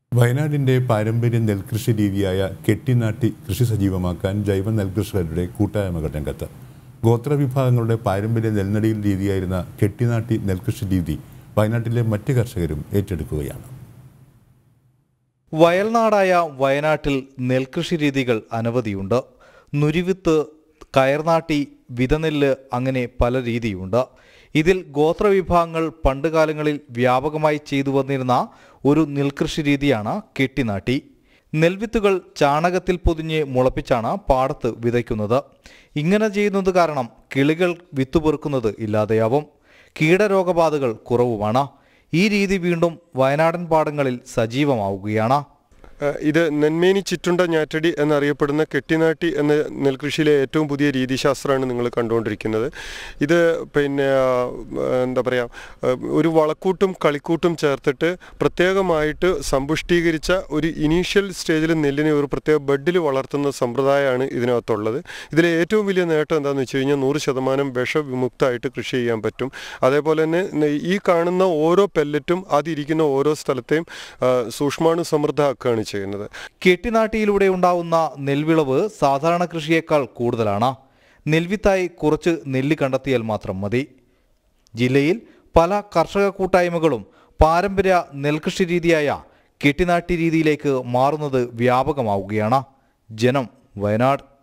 വയനാടിന്റെ പാരമ്പര്യ നെൽകൃഷി രീതിയായ കെട്ടിനാട്ടി കൃഷി സജീവമാക്കാൻ ജൈവ നെൽകൃഷിക്കാരുടെ കൂട്ടായ്മ രംഗത്ത് ഗോത്രവിഭാഗങ്ങളുടെ പാരമ്പര്യ നെൽനടിയിൽ രീതിയായിരുന്ന കെട്ടിനാട്ടി നെൽകൃഷി രീതി വയനാട്ടിലെ മറ്റ് കർഷകരും ഏറ്റെടുക്കുകയാണ് വയൽനാടായ വയനാട്ടിൽ നെൽകൃഷി രീതികൾ അനവധിയുണ്ട് നുരിവിത്ത് കയർനാട്ടി വിതനെല്ല് അങ്ങനെ പല രീതിയുണ്ട് ഇതിൽ ഗോത്രവിഭാഗങ്ങൾ പണ്ടുകാലങ്ങളിൽ വ്യാപകമായി ചെയ്തു വന്നിരുന്ന ഒരു നെൽകൃഷി രീതിയാണ് കെട്ടിനാട്ടി നെൽവിത്തുകൾ ചാണകത്തിൽ പൊതിഞ്ഞ് മുളപ്പിച്ചാണ് പാടത്ത് വിതയ്ക്കുന്നത് ഇങ്ങനെ ചെയ്യുന്നത് കാരണം കിളികൾ വിത്ത് പെറുക്കുന്നത് ഇല്ലാതെയാവും കീടരോഗബാധകൾ കുറവുമാണ് ഈ രീതി വീണ്ടും വയനാടൻ പാടങ്ങളിൽ സജീവമാവുകയാണ് ഏഹ് ഇത് നെന്മേനി ചുറ്റുണ്ട ഞാറ്റടി എന്നറിയപ്പെടുന്ന കെട്ടിനാട്ടി എന്ന നെൽകൃഷിയിലെ ഏറ്റവും പുതിയ രീതിശാസ്ത്രമാണ് നിങ്ങൾ കണ്ടുകൊണ്ടിരിക്കുന്നത് ഇത് പിന്നെ ആ, എന്താ പറയുക ഒരു വളക്കൂട്ടും കളിക്കൂട്ടും ചേർത്തിട്ട് പ്രത്യേകമായിട്ട് സമ്പുഷ്ടീകരിച്ച ഒരു ഇനീഷ്യൽ സ്റ്റേജിൽ നെല്ലിനെ ഒരു പ്രത്യേക ബെഡിൽ വളർത്തുന്ന സമ്പ്രദായമാണ് ഇതിനകത്തുള്ളത് ഇതിലെ ഏറ്റവും വലിയ നേട്ടം എന്താണെന്ന് വെച്ച് കഴിഞ്ഞാൽ നൂറ് ശതമാനം വിഷവിമുക്തമായിട്ട് കൃഷി ചെയ്യാൻ പറ്റും അതേപോലെ തന്നെ നെ- ഈ കാണുന്ന ഓരോ പെല്ലറ്റും അതിരിക്കുന്ന ഓരോ സ്ഥലത്തെയും ആ, സൂക്ഷ്മാണു സമൃദ്ധമാക്കുകയാണ് ചെയ്യുന്നത് കെട്ടിനാട്ടിയിലൂടെ ഉണ്ടാവുന്ന നെൽവിളവ് സാധാരണ കൃഷിയേക്കാൾ കൂടുതലാണ് നെൽവിത്തായി കുറച്ച് നെല്ല് കണ്ടെത്തിയാൽ മാത്രം മതി ജില്ലയിൽ പല കർഷക കൂട്ടായ്മകളും പാരമ്പര്യ നെൽകൃഷി രീതിയായ കെട്ടിനാട്ടി രീതിയിലേക്ക് മാറുന്നത് വ്യാപകമാവുകയാണ് ജനം വയനാട്